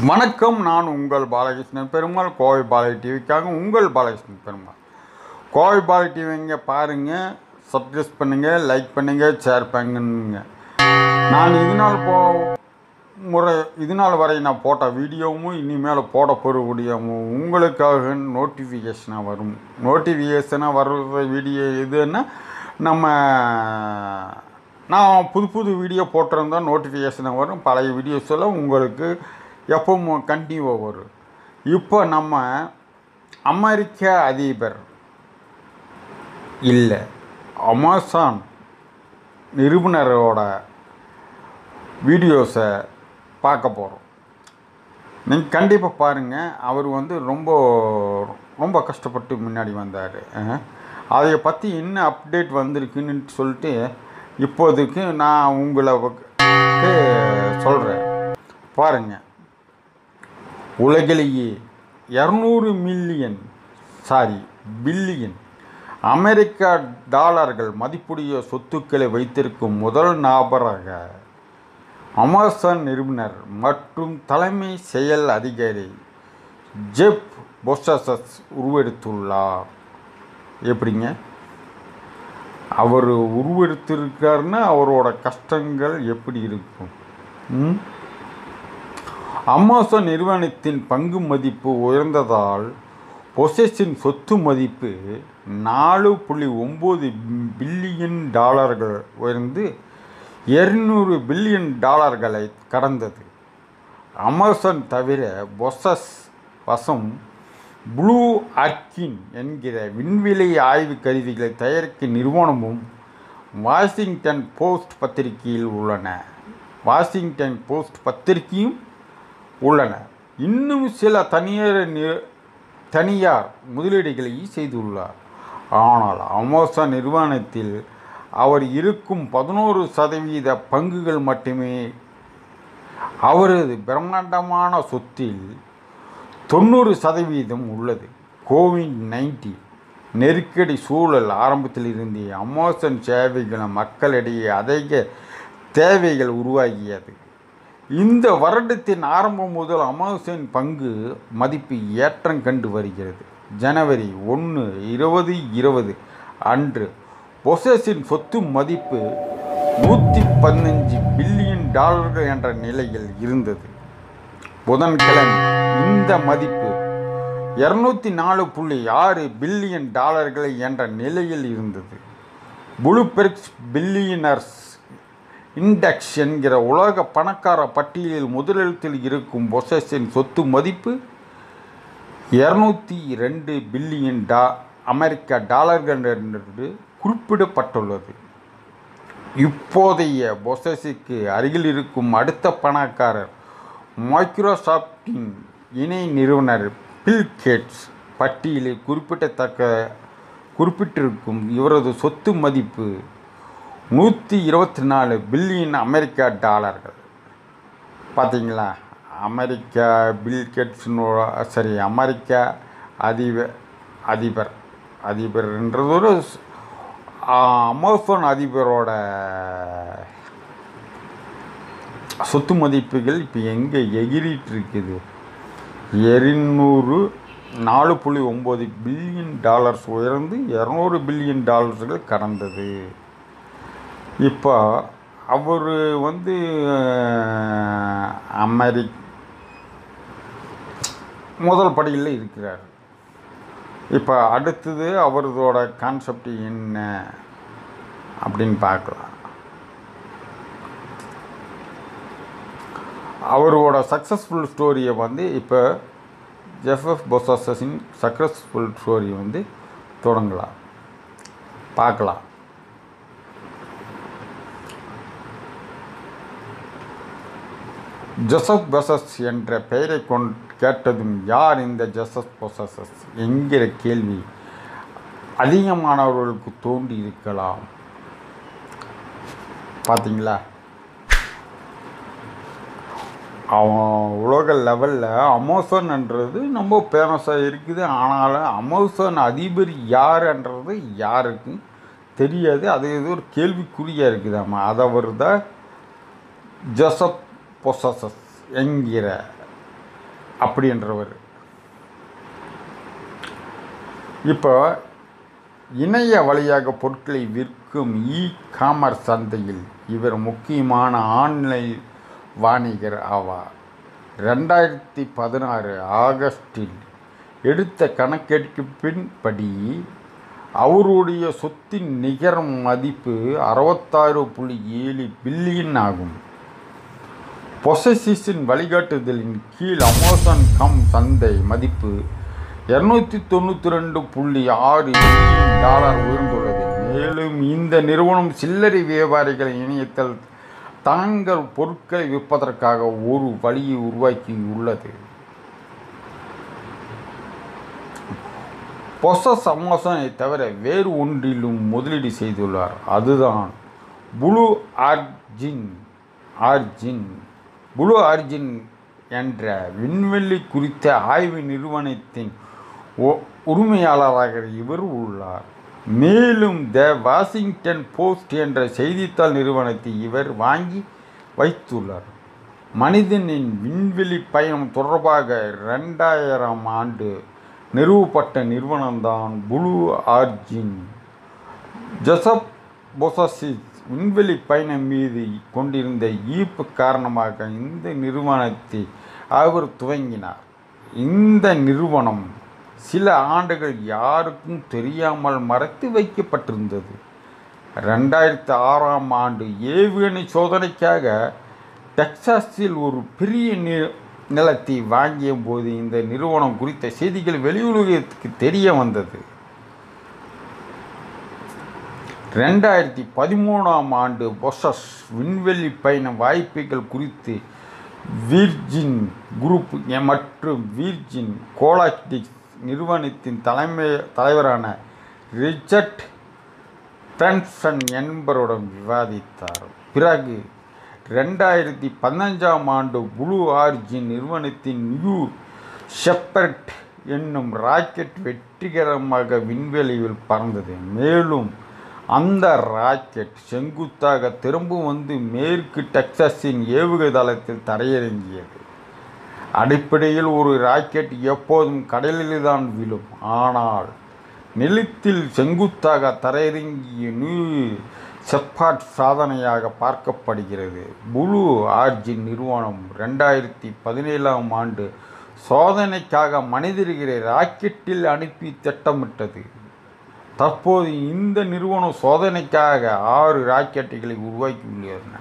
வணக்கம் நான் உங்கள் பாலகிருஷ்ணன் பெருமாள் கோவை பாலை டிவிக்காக உங்கள் பாலகிருஷ்ணன் பெருமாள் கோவை பாலை டிவிங்க பாருங்கள் சப்ஸ்கிரைப் பண்ணுங்கள் லைக் பண்ணுங்கள் ஷேர் பண்ணுங்க நான் இதனால் போ முறை இதனால் வரை நான் போட்ட வீடியோவும் இனிமேல் போட போகிற வீடியோவும் உங்களுக்காக நோட்டிஃபிகேஷனாக வரும் நோட்டிஃபிகேஷனாக வர்ற வீடியோ எதுன்னா நம்ம நான் புது புது வீடியோ போட்டிருந்தா நோட்டிஃபிகேஷனாக வரும் பழைய வீடியோஸ் எல்லாம் உங்களுக்கு எப்பவும் கண்டினியூவாக வரும் இப்போ நம்ம அமெரிக்க அதிபர் இல்லை அமேசான் நிறுவனரோட வீடியோஸை பார்க்க போகிறோம் நீங்கள் கண்டிப்பாக பாருங்கள் அவர் வந்து ரொம்ப ரொம்ப கஷ்டப்பட்டு முன்னாடி வந்தார் அதை பற்றி என்ன அப்டேட் வந்திருக்குன்னு சொல்லிட்டு இப்போதைக்கு நான் உங்களுக்கு சொல்கிறேன் பாருங்கள் உலகிலேயே இரநூறு மில்லியன் சாரி பில்லியன் அமெரிக்க டாலர்கள் மதிப்புடைய சொத்துக்களை வைத்திருக்கும் முதல் நபராக அமேசான் நிறுவனர் மற்றும் தலைமை செயல் அதிகாரி ஜெப் பொசஸ் உருவெடுத்துள்ளார் எப்படிங்க அவர் உருவெடுத்திருக்காருன்னா அவரோட கஷ்டங்கள் எப்படி இருக்கும் ம்? அமேசான் நிறுவனத்தின் பங்கு மதிப்பு உயர்ந்ததால் பொசஸின் சொத்து மதிப்பு நாலு புள்ளி ஒம்பது பில்லியன் டாலர்கள் உயர்ந்து இருநூறு பில்லியன் டாலர்களை கடந்தது அமேசான் தவிர பொசஸ் வசம் ப்ளூ அர்க்கின் என்கிற விண்வெளி ஆய்வு கருவிகளை தயாரிக்கும் நிறுவனமும் வாஷிங்டன் போஸ்ட் பத்திரிகையில் உள்ளன வாஷிங்டன் போஸ்ட் பத்திரிகையும் உள்ளன இன்னும் சில தனியார் நி- தனியார் முதலீடுகளை செய்துள்ளார் ஆனால் அமேசான் நிறுவனத்தில் அவர் இருக்கும் பதினோரு சதவீத பங்குகள் மட்டுமே அவரது பிரம்மாண்டமான சொத்தில் தொண்ணூறு சதவீதம் உள்ளது கோவிட் நைன்டீன் நெருக்கடி சூழல் ஆரம்பத்தில் இருந்தே அமேசான் சேவைகள் மக்களிடையே அதிக தேவைகள் உருவாகியது இந்த வருடத்தின் ஆரம்பம் முதல் அமேசான் பங்கு மதிப்பு ஏற்றம் கண்டு வருகிறது ஜனவரி ஒன்று இருபது இருபது அன்று பொசஸின் சொத்து மதிப்பு நூற்றி பதினஞ்சு பில்லியன் டாலர்கள் என்ற நிலையில் இருந்தது புதன்கிழமை இந்த மதிப்பு இரநூத்தி நாலு புள்ளி ஆறு பில்லியன் டாலர்கள் என்ற நிலையில் இருந்தது புளுபெர்க்ஸ் பில்லியனர்ஸ் இண்டெக்ஸ் என்கிற உலக பணக்கார பட்டியலில் முதலிடத்தில் இருக்கும் பொசஸின் சொத்து மதிப்பு இரநூத்தி ரெண்டு பில்லியன் டா அமெரிக்க டாலர்கள் என்று குறிப்பிடப்பட்டுள்ளது இப்போதைய பொசஸுக்கு அருகில் இருக்கும் அடுத்த பணக்காரர் மைக்ரோசாஃப்டின் இணை நிறுவனர் பில் கேட்ஸ் பட்டியலில் குறிப்பிடத்தக்க குறிப்பிட்டிருக்கும் இவரது சொத்து மதிப்பு நூற்றி இருபத்தி நாலு பில்லியன் அமெரிக்க டாலர்கள் பார்த்தீங்களா அமெரிக்கா பில் கேட்ஸ்னு சரி அமெரிக்க அதிபர் அதிபர் அதிபர்ன்றது ஒரு ஸ்- ஆ, அமேசான் அதிபரோட சொத்து மதிப்புகள் இப்போ எங்கே எகிரிட்டு இருக்குது எரிநூறு நாலு புள்ளி ஒம்பது பில்லியன் டாலர்ஸ் உயர்ந்து இரநூறு பில்லியன் டாலர்ஸ்கள் கடந்தது இப்போ அவர் வந்து அஹ், அமெரிக் முதல் படியில் இருக்கிறார் இப்போ அடுத்தது அவரதோட கான்செப்ட் என்ன அப்படின்னு பார்க்கலாம் அவரோட சக்ஸஸ்ஃபுல் ஸ்டோரியை வந்து இப்போ ஜெஃப்எஃப் பொசாசஸின் சக்ஸஸ்ஃபுல் ஸ்டோரி வந்து தொடங்கலாம் பார்க்கலாம் ஜொசப் பொசஸ் என்ற பெயரை கொண்டு கேட்டதும் யார் இந்த ஜொசப் பொசஸஸ் என்கிற கேள்வி அதிகமானவர்களுக்கு தோன்றி இருக்கலாம் பார்த்தீங்களா அவன் உலக லெவலில் அமேசான்ன்றது ரொம்ப ஃபேமஸாக இருக்குது ஆனாலும் அமேசான் அதிபர் யாருன்றது யாருக்கும் தெரியாது அது ஏதோ ஒரு கேள்விக்குறியாக இருக்குதாம்மா அதை அவர் தான் ஜொசப் பொசஸஸ் என்கிற அப்படின்றவர் இப்போ இணைய வழியாக பொருட்களை விற்கும் இ காமர்ஸ் சந்தையில் இவர் முக்கியமான ஆன்லைன் வாணிகர் ஆவார் ரெண்டாயிரத்தி பதினாறு ஆகஸ்டில் எடுத்த கணக்கெடுப்பின்படி அவருடைய சொத்தின் நிகர மதிப்பு அறுபத்தாறு புள்ளி ஏழு பில்லியன் ஆகும் பொசசிஸின் வழிகாட்டுதலின் கீழ் அமேசான் கம் சந்தை மதிப்பு இரநூத்தி தொண்ணூற்றி ரெண்டு புள்ளி ஆறு மில்லியன் டாலர் உயர்ந்துள்ளது மேலும் இந்த நிறுவனம் சில்லறை வியாபாரிகள் இணையத்தில் தாங்கள் பொருட்களை விற்பதற்காக ஒரு வழியை உருவாக்கியுள்ளது பொசஸ் அமேசானை தவிர வேறு ஒன்றிலும் முதலீடு செய்துள்ளார் அதுதான் blue origin origin blue origin என்ற விண்வெளி குறித்த ஆய்வு நிறுவனத்தின் ஒ- உரிமையாளராக இவர் உள்ளார் மேலும் த வாஷிங்டன் போஸ்ட் என்ற செய்தித்தாள் நிறுவனத்தை இவர் வாங்கி வைத்துள்ளார் மனிதனின் விண்வெளி பயணம் தொடர்பாக ரெண்டாயிரம் ஆண்டு நிறுவப்பட்ட நிறுவனம்தான் புளு ஆர்ஜின் ஜொசப் பொசசிஸ் விண்வெளி பயணம் மீது கொண்டிருந்த ஈர்ப்பு காரணமாக இந்த நிறுவனத்தை அவர் துவங்கினார் இந்த நிறுவனம் சில ஆண்டுகள் யாருக்கும் தெரியாமல் மறைத்து வைக்கப்பட்டிருந்தது ரெண்டாயிரத்தி ஆறாம் ஆண்டு ஏவுகணை சோதனைக்காக டெக்சாஸில் ஒரு பெரிய நி நிலத்தை வாங்கிய போது இந்த நிறுவனம் குறித்த செய்திகள் வெளியுலகத்துக்கு தெரிய வந்தது ரெண்டாயிரத்தி பதிமூணாம் ஆண்டு பொசஸ் விண்வெளி பயண வாய்ப்புகள் குறித்து விர்ஜின் குரூப் எ- மற்றும் விர்ஜின் கோலாக்டிக்ஸ் நிறுவனத்தின் தலைமை தலைவரான ரிச்சர்ட் பென்சன் என்பவருடன் விவாதித்தார் பிறகு ரெண்டாயிரத்தி பதினஞ்சாம் ஆண்டு புளூ ஆர்ஜின் நிறுவனத்தின் நியூ ஷெப்பர்ட் என்னும் ராக்கெட் வெற்றிகரமாக விண்வெளியில் பறந்தது மேலும் அந்த ராக்கெட் செங்குத்தாக திரும்ப வந்து மேற்கு டெக்சாஸின் ஏவுகை தளத்தில் தரையிறங்கியது அடிப்படையில் ஒரு ராக்கெட் எப்போதும் கடலில்தான் விழும் ஆனால் நிலத்தில் செங்குத்தாக தரையிறங்கிய நியூ செப்பாட் சாதனையாக பார்க்கப்படுகிறது புளு ஆர்ஜின் நிறுவனம் ரெண்டாயிரத்தி பதினேழாம் ஆண்டு சோதனைக்காக மனிதர்களை ராக்கெட்டில் அனுப்பி திட்டமிட்டது தற்போது இந்த நிறுவனம் சோதனைக்காக ஆறு ராக்கெட்டுகளை உருவாக்கியுள்ளன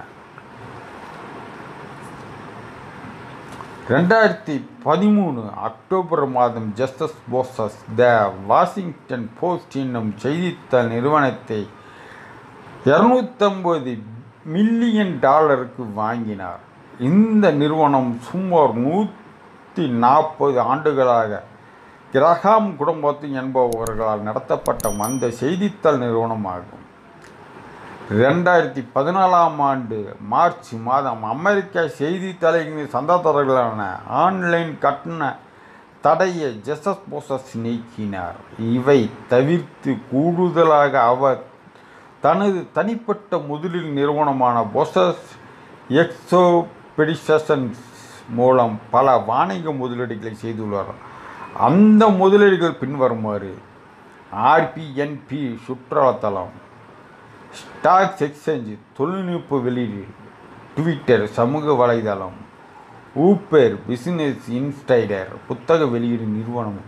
ரெண்டாயிரத்தி பதிமூணு அக்டோபர் மாதம் ஜஸ்டஸ் போசஸ் த வாஷிங்டன் போஸ்ட் என்னும் செய்தித்தாள் நிறுவனத்தை இரநூத்தம்பது மில்லியன் டாலருக்கு வாங்கினார் இந்த நிறுவனம் சுமார் நூற்றி நாற்பது ஆண்டுகளாக கிரகாம் குடும்பத்து என்பவர்களால் நடத்தப்பட்ட அந்த செய்தித்தாள் நிறுவனமாகும் ரெண்டாயிரத்தி பதினாலாம் ஆண்டு மார்ச் மாதம் அமெரிக்க செய்தித்தாளின் சந்தாதாரர்களான ஆன்லைன் கட்டண தடையை ஜெசஸ் போசஸ் நீக்கினார் இவை தவிர்த்து கூடுதலாக அவர் தனது தனிப்பட்ட முதலீடு நிறுவனமான பொசஸ் எக்ஸோபெடிஷன்ஸ் மூலம் பல வாணிக முதலீடுகளை செய்துள்ளார் அந்த முதலீடுகள் பின்வருமாறு ஆர்பிஎன்பி சுற்றுலாத்தலம் ஸ்டாக்ஸ் எக்ஸ்சேஞ்ச் தொழில்நுட்ப வெளியீடு ட்விட்டர் சமூக வலைதளம் ஊப்பர் பிசினஸ் இன்ஸ்டைடர் புத்தக வெளியீடு நிறுவனம்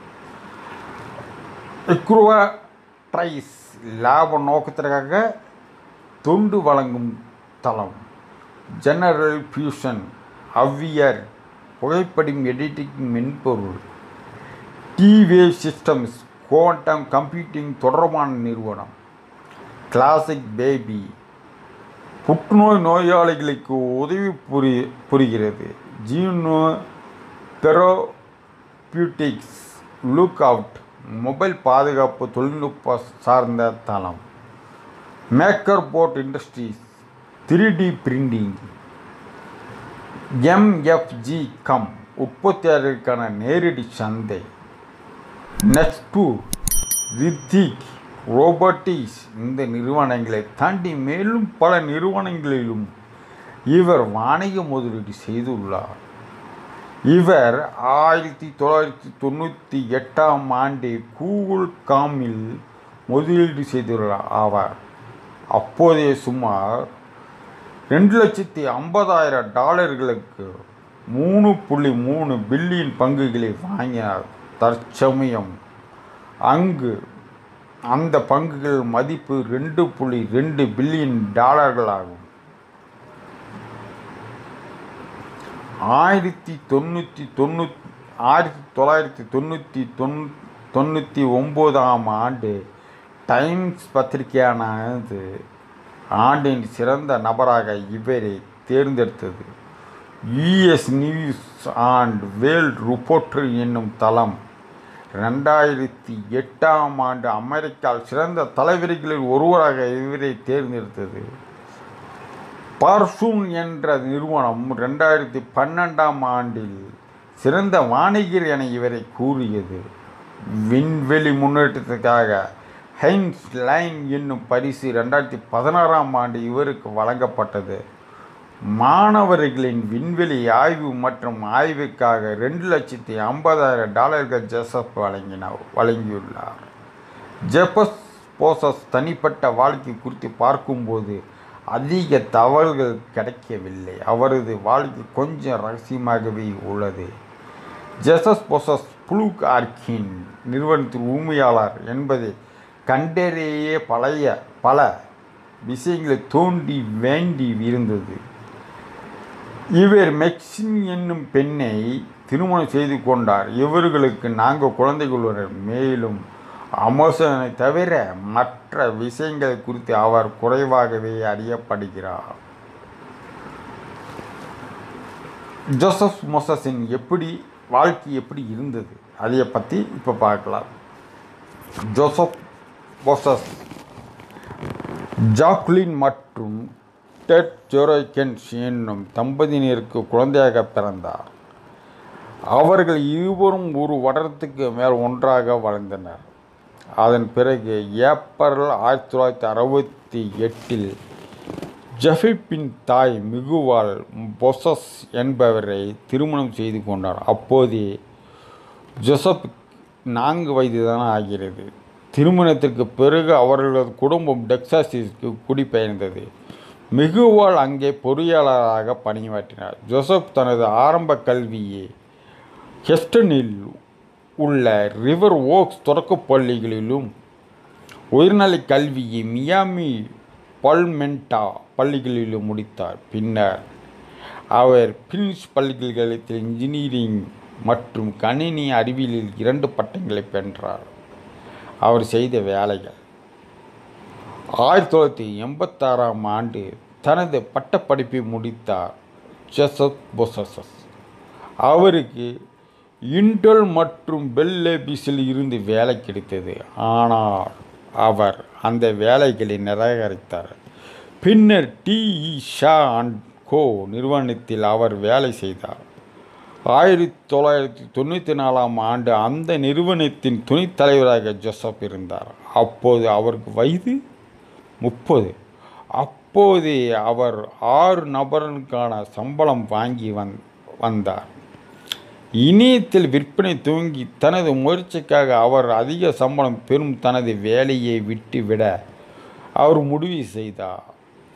எக்ருவா ட்ரைஸ் லாப நோக்கத்திற்காக தொண்டு வழங்கும் தளம் ஜெனரல் ஃபியூஷன் அவ்வியர் புகைப்படம் எடிட்டிங் மென்பொருள் டிவே சிஸ்டம்ஸ் குவாண்டம் கம்ப்யூட்டிங் தொடர்பான நிறுவனம் கிளாசிக் பேபி புற்றுநோய் நோயாளிகளுக்கு உதவி புரி புரிகிறது Juno therapeutics Lookout mobile பாதுகாப்பு தொழில்நுட்ப சார்ந்த தளம் MakerBot industries three D printing MFG com உற்பத்தியாளருக்கான நேரடி சந்தை நெக்ஸ்டு ரித்திக் ரோபோட்டிக்ஸ் இந்த நிறுவனங்களை தாண்டி மேலும் பல நிறுவனங்களிலும் இவர் வாணிக முதலீடு செய்துள்ளார் இவர் ஆயிரத்தி தொள்ளாயிரத்தி தொண்ணூற்றி எட்டாம் ஆண்டு கூகுள் காமில் முதலீடு செய்துள்ளார் ஆவார் அப்போதைய சுமார் ரெண்டு லட்சத்தி ஐம்பதாயிரம் டாலர்களுக்கு மூணு புள்ளி மூணு பில்லியன் பங்குகளை வாங்கினார் தற்சமயம் அங்கு அந்த பங்குகள் மதிப்பு ரெண்டு புள்ளி ரெண்டு பில்லியன் டாலர்களாகும் ஆயிரத்தி தொண்ணூற்றி தொண்ணூ ஆயிரத்தி தொள்ளாயிரத்தி தொண்ணூற்றி தொண்ணூ தொண்ணூற்றி ஒம்போதாம் ஆண்டு டைம்ஸ் பத்திரிகையானது ஆண்டின் சிறந்த நபராக இவரை தேர்ந்தெடுத்தது US news and world reporter என்னும் தளம் ரெண்டாயிரத்தி எட்டாம் ஆண்டு அமெரிக்காவில் சிறந்த தலைவர்களில் ஒருவராக இவரை தேர்ந்தெடுத்தது பார்சூன் என்ற நிறுவனம் ரெண்டாயிரத்தி பன்னெண்டாம் ஆண்டில் சிறந்த வாணிகர் என இவரை கூறியது விண்வெளி முன்னேற்றத்துக்காக ஹைன்ஸ் லைன் என்னும் பரிசு ரெண்டாயிரத்தி பதினாறாம் ஆண்டு இவருக்கு வழங்கப்பட்டது மாணவர்களின் விண்வெளி ஆய்வு மற்றும் ஆய்வுக்காக ரெண்டு லட்சத்தி ஐம்பதாயிரம் டாலர்கள் ஜெசப் வழங்கினார் வழங்கியுள்ளார் ஜெபஸ் போசஸ் தனிப்பட்ட வாழ்க்கை குறித்து பார்க்கும்போது அதிக தகவல்கள் கிடைக்கவில்லை அவரது வாழ்க்கை கொஞ்சம் ரகசியமாகவே உள்ளது ஜெசஸ் போசஸ் புளூக் ஆர்கின் நிறுவனத்தின் உரிமையாளர் என்பதை கண்டறிய பழைய பல விஷயங்களை தோண்டி வேண்டி இருந்தது இவர் மெக்சின் என்னும் பெண்ணை திருமணம் செய்து கொண்டார் இவர்களுக்கு நான்கு குழந்தைகள் உள்ளனர் மேலும் அமோசனை தவிர மற்ற விஷயங்கள் குறித்து அவர் குறைவாகவே அறியப்படுகிறார் ஜோசப் மொசஸின் எப்படி வாழ்க்கை எப்படி இருந்தது அதை பற்றி இப்போ பார்க்கலாம் ஜோசப் மொசஸ் ஜாக்லின் மற்றும் டெட் ஜோரோகென்ஸ் என்னும் தம்பதியினருக்கு குழந்தையாக பிறந்தார் அவர்கள் இருவரும் ஒரு வருடத்துக்கு மேல் ஒன்றாக வாழ்ந்தனர் அதன் பிறகு ஏப்ரல் ஆயிரத்தி தொள்ளாயிரத்தி அறுபத்தி எட்டில் ஜெஃபிப்பின் தாய் மிகுவால் பொசஸ் என்பவரை திருமணம் செய்து கொண்டார் அப்போதே ஜோசப் நான்கு வயதுதான் ஆகிறது திருமணத்திற்கு பிறகு அவர்களது குடும்பம் டெக்சாஸிற்கு குடிபெயர்ந்தது மிகுவால் அங்கே பொறியாளராக பணியாற்றினார் ஜோசப் தனது ஆரம்ப கல்வியை ஹெஸ்டனில் உள்ள ரிவர் ஓக்ஸ் தொடக்கப் பள்ளிகளிலும் உயர்நிலைக் கல்வியை மியாமி பல்மெண்டா பள்ளிகளிலும் முடித்தார் பின்னர் அவர் பின்ஸ் பல்கலைக்கழகத்தில் இன்ஜினியரிங் மற்றும் கணினி அறிவியலில் இரண்டு பட்டங்களை பெற்றார் அவர் செய்த வேலைகள் ஆயிரத்தி தொள்ளாயிரத்தி எண்பத்தாறாம் ஆண்டு தனது பட்டப்படிப்பை முடித்தார் ஜெசப் பொசஸஸ் அவருக்கு இன்டெல் மற்றும் பெல் லேபிஸில் இருந்து வேலை கிடைத்தது ஆனால் அவர் அந்த வேலைகளை நிராகரித்தார் பின்னர் டிஇ ஷா அண்ட் கோ நிறுவனத்தில் அவர் வேலை செய்தார் ஆயிரத்தி தொள்ளாயிரத்தி தொண்ணூற்றி நாலாம் ஆண்டு அந்த நிறுவனத்தின் துணைத் தலைவராக ஜோசப் இருந்தார் அப்போது அவருக்கு வயது முப்பது அப்போதே அவர் ஆறு நபர்களுக்கான சம்பளம் வாங்கி வந் வந்தார் இணையத்தில் விற்பனை துவங்கி தனது முயற்சிக்காக அவர் அதிக சம்பளம் பெறும் தனது வேலையை விட்டுவிட அவர் முடிவு செய்தார்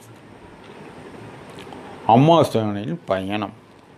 அமாசானில் பயணம்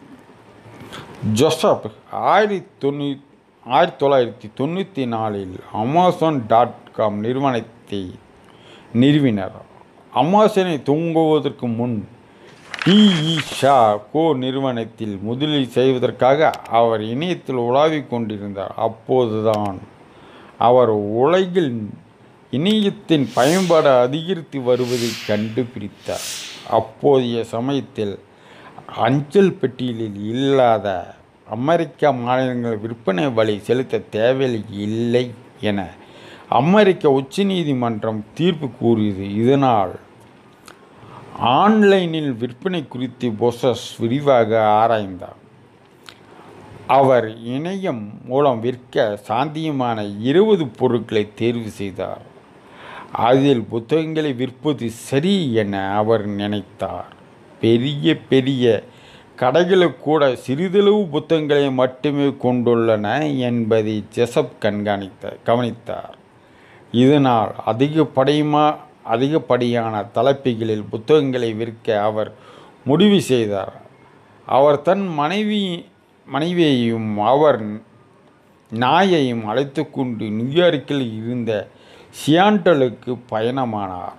ஜோசப் ஆயிரத்தி தொண்ணூ ஆயிரத்தி தொள்ளாயிரத்தி தொண்ணூற்றி நாலில் அமேசான் டாட் காம் நிறுவனத்தை நிறுவினர் அமேசானை துவங்குவதற்கு முன் டிஇ ஷா கோ நிறுவனத்தில் முதலீடு செய்வதற்காக அவர் இணையத்தில் உலாவிக் கொண்டிருந்தார் அப்போதுதான் அவர் உலகில் இணையத்தின் பயன்பாடு அதிகரித்து வருவதை கண்டுபிடித்தார் அப்போதைய சமயத்தில் அஞ்சல் பெட்டியலில் இல்லாத அமெரிக்க மாநிலங்கள் விற்பனை வழி செலுத்த தேவையில்லை என அமெரிக்க உச்சநீதிமன்றம் தீர்ப்பு கூறியது இதனால் ஆன்லைனில் விற்பனை குறித்து பொசஸ் விரிவாக ஆராய்ந்தார் அவர் இணையம் மூலம் விற்க சாத்தியமான இருபது பொருட்களை தேர்வு செய்தார் அதில் புத்தகங்களை விற்பது சரி என அவர் நினைத்தார் பெரிய பெரிய கடைகளுக்கு கூட சிறிதளவு புத்தகங்களை மட்டுமே கொண்டுள்ளன என்பதை ஜெசப் கண்காணித்த கவனித்தார் இதனால் அதிகப்படியுமா அதிகப்படியான தலைப்புகளில் புத்தகங்களை விற்க அவர் முடிவு செய்தார் அவர் தன் மனைவி மனைவியையும் அவர் நாயையும் அழைத்து கொண்டு நியூயார்க்கில் இருந்த சியாண்டலுக்கு பயணமானார்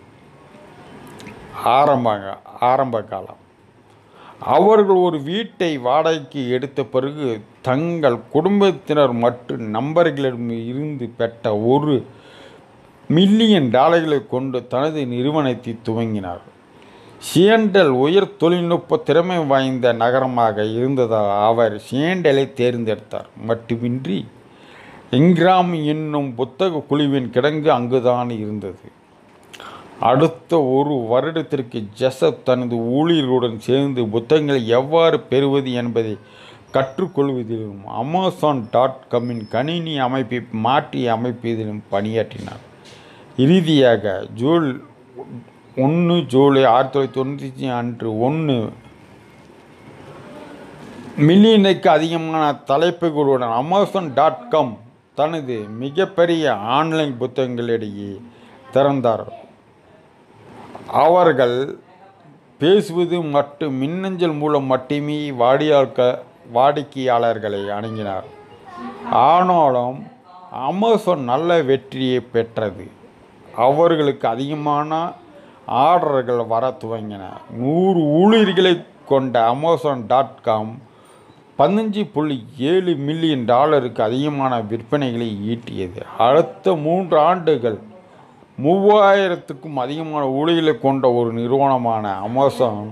ஆரம்ப ஆரம்ப காலம் அவர்கள் ஒரு வீட்டை வாடகைக்கு எடுத்த பிறகு தங்கள் குடும்பத்தினர் மற்றும் நண்பர்களிடம் இருந்து பெற்ற ஒரு மில்லியன் டாலர்களை கொண்டு தனது நிறுவனத்தை துவங்கினார் சியண்டல் உயர் தொழில்நுட்ப திறமை வாய்ந்த நகரமாக இருந்ததால் அவர் சியண்டலை தேர்ந்தெடுத்தார் மட்டுமின்றி இங்கிராம் என்னும் புத்தக குழுவின் கிடங்கு அங்குதான் இருந்தது அடுத்த ஒரு வருடத்திற்கு ஜெசப் தனது ஊழியர்களுடன் சேர்ந்து புத்தகங்களை எவ்வாறு பெறுவது என்பதை கற்றுக்கொள்வதிலும் அமேசான் டாட் காமின் கணினி அமைப்பை மாற்றி அமைப்பதிலும் பணியாற்றினார் இறுதியாக ஜூல் ஒன்று ஜூலை ஆயிரத்தி தொள்ளாயிரத்தி தொண்ணூற்றி அன்று ஒன்று மில்லியனுக்கு அதிகமான தலைப்புகளுடன் அமேசான் டாட் காம் தனது மிகப்பெரிய ஆன்லைன் புத்தகங்களிடையே திறந்தார் அவர்கள் பேசுவது மற்றும் மின்னஞ்சல் மூலம் மட்டுமே வாடியாக்க வாடிக்கையாளர்களை அணுகினார் ஆனாலும் அமேசான் நல்ல வெற்றியை பெற்றது அவர்களுக்கு அதிகமான ஆர்டர்கள் வர துவங்கின நூறு ஊழியர்களை கொண்ட அமேசான் டாட் காம் பதினஞ்சு புள்ளி ஏழு மில்லியன் டாலருக்கு அதிகமான விற்பனைகளை ஈட்டியது அடுத்த மூன்று ஆண்டுகள் மூவாயிரத்துக்கும் அதிகமான ஊழியர்களை கொண்ட ஒரு நிறுவனமான அமேசான்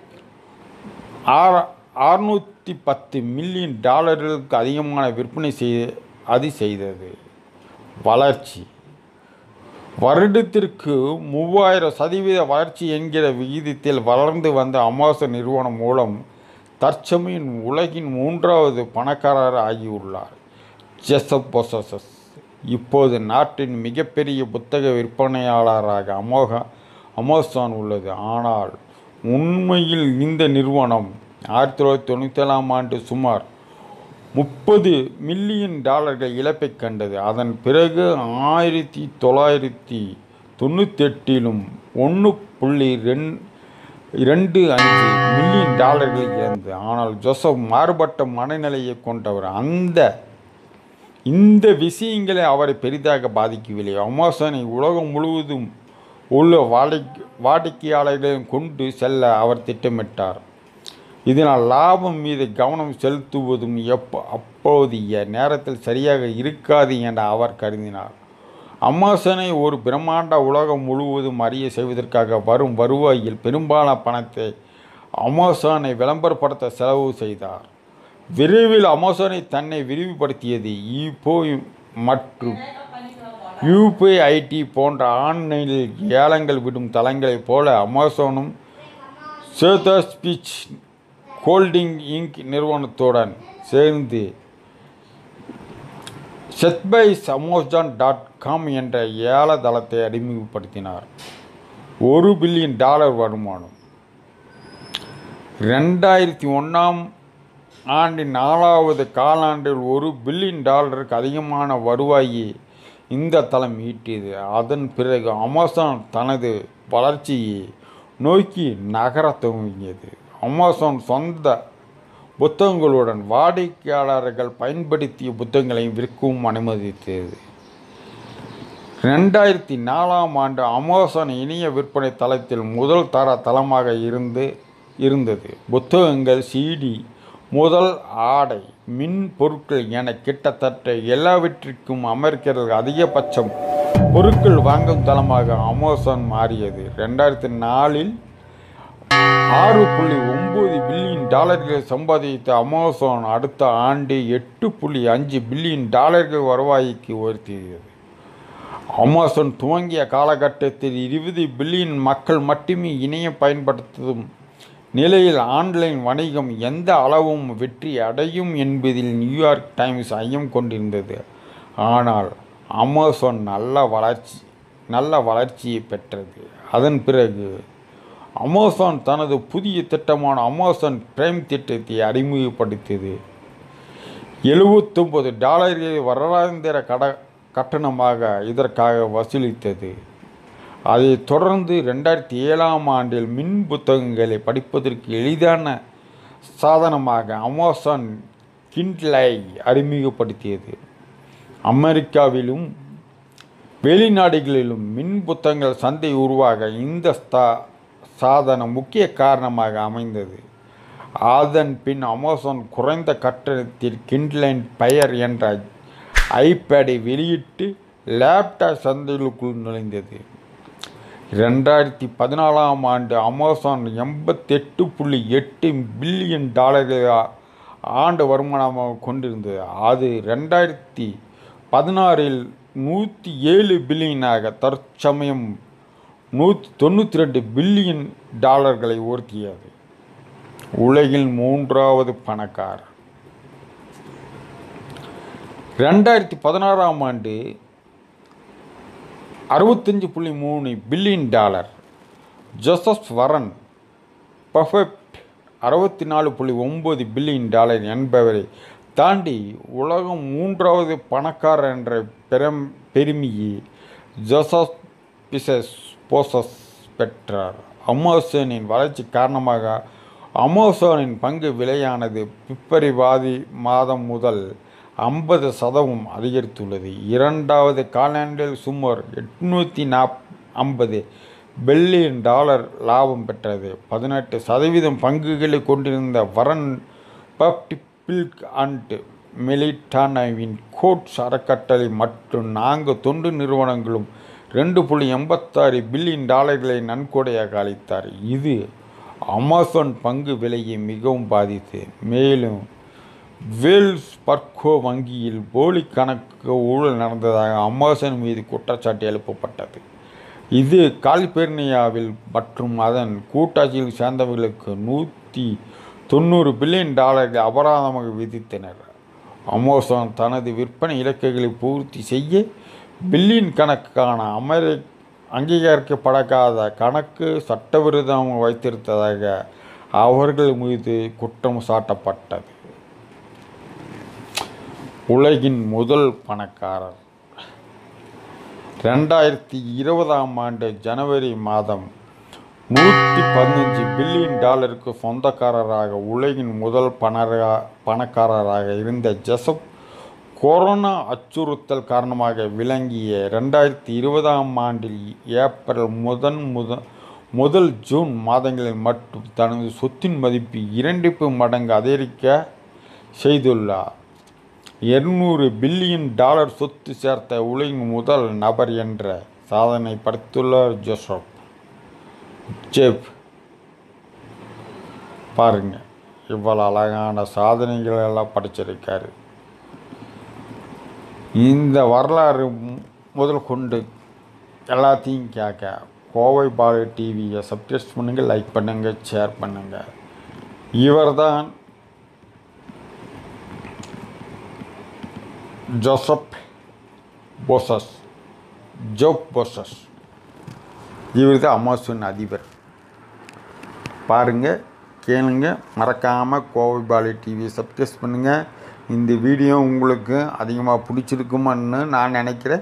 ஆற அறுநூற்றி பத்து மில்லியன் டாலர்களுக்கு அதிகமான விற்பனை செய் அது செய்தது வளர்ச்சி வருடத்திற்கு மூவாயிரம் சதவீத வளர்ச்சி என்கிற விகிதத்தில் வளர்ந்து வந்த அமேசான் நிறுவனம் மூலம் தற்சமயம் உலகின் மூன்றாவது பணக்காரர் ஆகியுள்ளார் ஜெசப் பொசஸஸ் இப்போது நாட்டின் மிகப்பெரிய புத்தக விற்பனையாளராக அமோக அமேசான் உள்ளது ஆனால் உண்மையில் இந்த நிறுவனம் ஆயிரத்தி தொள்ளாயிரத்தி தொண்ணூற்றி ஏழாம் ஆண்டு சுமார் முப்பது மில்லியன் டாலர்கள் இழப்பை கண்டது அதன் பிறகு ஆயிரத்தி தொள்ளாயிரத்தி தொண்ணூத்தெட்டிலும் ஒன்று புள்ளி ரெண் இரண்டு அஞ்சு மில்லியன் டாலர்கள் இழந்து ஆனால் ஜோசப் மாறுபட்ட மனநிலையை கொண்டவர் அந்த இந்த விஷயங்களை அவரை பெரிதாக பாதிக்கவில்லை அமேசானை உலகம் முழுவதும் உள்ள வாடிக்கை வாடிக்கையாளர்களையும் கொண்டு செல்ல அவர் திட்டமிட்டார் இதனால் லாபம் மீது கவனம் செலுத்துவதும் எப்போ அப்போதைய நேரத்தில் சரியாக இருக்காது என அவர் கருதினார் அமேசானை ஒரு பிரம்மாண்ட உலகம் முழுவதும் அறிய செய்வதற்காக வரும் வருவாயில் பெரும்பாலான பணத்தை அமேசானை விளம்பரப்படுத்த செலவு செய்தார் விரைவில் அமேசானை தன்னை விரிவுபடுத்தியது இப்போ மற்றும் யூபிஐடி போன்ற ஆன்லைனில் ஏலங்கள் விடும் தளங்களைப் போல அமேசானும் சேதா ஸ்பீச் ஹோல்டிங் இங்க் நிறுவனத்துடன் சேர்ந்து செத்பைஸ் அமேசான் டாட் காம் என்ற ஏல தளத்தை அறிமுகப்படுத்தினார் ஒரு பில்லியன் டாலர் வருமானம் ரெண்டாயிரத்தி ஒன்றாம் ஆண்டின் நாலாவது காலாண்டில் ஒரு பில்லியன் டாலருக்கு அதிகமான வருவாயை இந்த தளம் ஈட்டியது அதன் பிறகு அமேசான் தனது வளர்ச்சியை நோக்கி நகரத் துவங்கியது அமேசான் சொந்த புத்தகங்களுடன் வாடிக்கையாளர்கள் பயன்படுத்திய புத்தகங்களை விற்கவும் அனுமதித்தது ரெண்டாயிரத்தி நாலாம் ஆண்டு அமேசான் இணைய விற்பனை தளத்தில் முதல் தர தளமாக இருந்து இருந்தது புத்தகங்கள் சிடி முதல் ஆடை மின் பொருட்கள் என கிட்டத்தட்ட எல்லாவற்றிற்கும் அமெரிக்கர்கள் அதிகபட்சம் பொருட்கள் வாங்கும் தளமாக அமேசான் மாறியது ரெண்டாயிரத்தி நாலில் ஆறு புள்ளி ஒம்பது பில்லியன் டாலர்களை சம்பாதித்த அமேசான் அடுத்த ஆண்டு எட்டு புள்ளி அஞ்சு பில்லியன் டாலர்கள் வருவாய்க்கு உயர்த்தியது அமேசான் துவங்கிய காலகட்டத்தில் இருபது பில்லியன் மக்கள் மட்டுமே இணையம் பயன்படுத்தும் நிலையில் ஆன்லைன் வணிகம் எந்த அளவும் வெற்றி அடையும் என்பதில் நியூயார்க் டைம்ஸ் ஐயம் கொண்டிருந்தது ஆனால் அமேசான் நல்ல வளர்ச்சி நல்ல வளர்ச்சியை பெற்றது அதன் பிறகு அமேசான் தனது புதிய திட்டமான அமேசான் பிரைம் திட்டத்தை அறிமுகப்படுத்தியது எழுபத்தொம்பது டாலர்கள் வருடாந்திர கட கட்டணமாக இதற்காக வசூலித்தது அதைத் தொடர்ந்து ரெண்டாயிரத்தி ஏழாம் ஆண்டில் மின் புத்தகங்களை படிப்பதற்கு எளிதான சாதனமாக அமேசான் கிண்ட்லை அறிமுகப்படுத்தியது அமெரிக்காவிலும் வெளிநாடுகளிலும் மின் புத்தகங்கள் சந்தை உருவாக இந்த ஸ்தா சாதனம் முக்கிய காரணமாக அமைந்தது அதன் பின் அமேசான் குறைந்த கட்டணத்தில் கிண்ட்லைன் பயர் என்ற ஐபேடை வெளியிட்டு லேப்டாப் சந்தைகளுக்குள் நுழைந்தது ரெண்டாயிரத்தி பதினாலாம் ஆண்டு அமேசான் எண்பத்தெட்டு புள்ளி எட்டு பில்லியன் டாலர்கள் ஆண்டு வருமானமாக கொண்டிருந்தது அது ரெண்டாயிரத்தி பதினாறில் நூற்றி ஏழு பில்லியனாக தற்சமயம் நூற்றி தொண்ணூற்றி ரெண்டு பில்லியன் டாலர்களை உயர்த்தியது உலகில் மூன்றாவது பணக்காரர் ரெண்டாயிரத்தி பதினாறாம் ஆண்டு அறுபத்தஞ்சு புள்ளி மூணு பில்லியன் டாலர் ஜோசப் வரன் பர்ஃபெக்ட் அறுபத்தி நாலு புள்ளி ஒம்பது பில்லியன் டாலர் என்பவரை தாண்டி உலகம் மூன்றாவது பணக்காரர் என்ற பெரும் பெருமையை ஜோசப் பிசஸ் போசஸ் பெற்றார் அமேசானின் வளர்ச்சி காரணமாக அமேசானின் பங்கு விலையானது பிப்ரவரி மாதம் முதல் ஐம்பது சதவீதம் அதிகரித்துள்ளது இரண்டாவது காலாண்டில் சுமார் எட்நூற்றி நாப் ஐம்பது பில்லியன் டாலர் லாபம் பெற்றது பதினெட்டு சதவீதம் பங்குகளை கொண்டிருந்த வரன் பப்டிபில்க் அண்ட் மெலிட்டானாவின் கோட்ஸ் அறக்கட்டளை மற்றும் நான்கு தொண்டு நிறுவனங்களும் ரெண்டு புள்ளி எண்பத்தாறு பில்லியன் டாலர்களை நன்கொடையாக அளித்தார் இது அமேசான் பங்கு விலையை மிகவும் பாதித்தது மேலும் வேல்ஸ் பர்கோ வங்கியில் போலி கணக்கு ஊழல் நடந்ததாக அமேசான் மீது குற்றச்சாட்டு எழுப்பப்பட்டது இது காலிபோர்னியாவில் மற்றும் அதன் கூட்டாட்சியில் சேர்ந்தவர்களுக்கு நூற்றி தொண்ணூறு பில்லியன் டாலர்கள் அபராதமாக விதித்தனர் அமேசான் தனது விற்பனை இலக்குகளை பூர்த்தி செய்ய பில்லியன் கணக்கான அமெரி அங்கீகரிக்கப்படாத கணக்கு சட்டவிரோதமாக வைத்திருந்ததாக அவர்கள் மீது குற்றம் சாட்டப்பட்டது உலகின் முதல் பணக்காரர் ரெண்டாயிரத்தி இருபதாம் ஆண்டு ஜனவரி மாதம் நூற்றி பதினஞ்சு பில்லியன் டாலருக்கு சொந்தக்காரராக உலகின் முதல் பணரா பணக்காரராக இருந்த ஜெசப் கொரோனா அச்சுறுத்தல் காரணமாக விளங்கிய ரெண்டாயிரத்தி இருபதாம் ஆண்டில் ஏப்ரல் முதன் முத முதல் ஜூன் மாதங்களில் மட்டும் தனது சொத்தின் மதிப்பு இரண்டிப்பு மடங்கு அதிகரிக்க செய்துள்ளார் இருநூறு பில்லியன் டாலர் சொத்து சேர்த்த உலகின் முதல் நபர் என்ற சாதனை படைத்துள்ளார் ஜோசப் ஜெப் பாருங்க இவ்வளோ அழகான சாதனைகள் எல்லாம் படைச்சிருக்காரு இந்த வரலாறு முதல் கொண்டு எல்லாத்தையும் கேட்க கோவை பாலு டிவியை சப்ஸ்கிரைப் பண்ணுங்கள் லைக் பண்ணுங்கள் ஷேர் பண்ணுங்கள் இவர்தான் ஜோசப் போசஸ் ஜோப் போசஸ் இவர் தான் அமேசான் அதிபர் பாருங்கள் கேளுங்க மறக்காமல் கோவை பாலி டிவி சப்ஸ்கிரைப் பண்ணுங்கள் இந்த வீடியோ உங்களுக்கு அதிகமாக பிடிச்சிருக்குமான்னு நான் நினைக்கிறேன்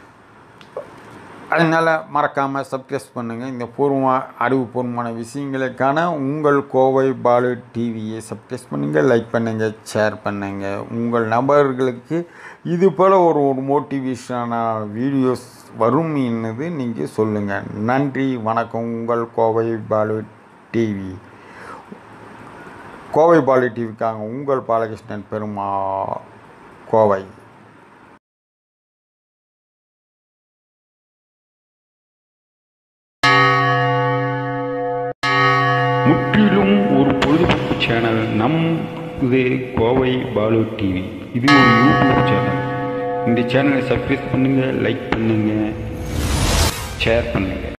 அதனால் மறக்காமல் சப்ஸ்கிரைப் பண்ணுங்கள் இந்த பூர்வமாக அறிவுபூர்வமான விஷயங்களுக்கான உங்கள் கோவை பாலு டிவியை சப்ஸ்கிரைப் பண்ணுங்கள் லைக் பண்ணுங்கள் ஷேர் பண்ணுங்கள் உங்கள் நபர்களுக்கு இது போல் ஒரு ஒரு மோட்டிவேஷனான வீடியோஸ் வரும் என்னது நீங்கள் சொல்லுங்கள் நன்றி வணக்கம் உங்கள் கோவை பாலு டிவி கோவை பாலு டிவிக்காக உங்கள் பாலகிருஷ்ணன் பெருமா கோவை முற்றிலும் ஒரு பொழுதுபோக்கு சேனல் நம் இது கோவை பாலு டிவி இது ஒரு யூடியூப் சேனல் இந்த சேனலை சப்ஸ்கிரைப் பண்ணுங்கள் லைக் பண்ணுங்கள் ஷேர் பண்ணுங்கள்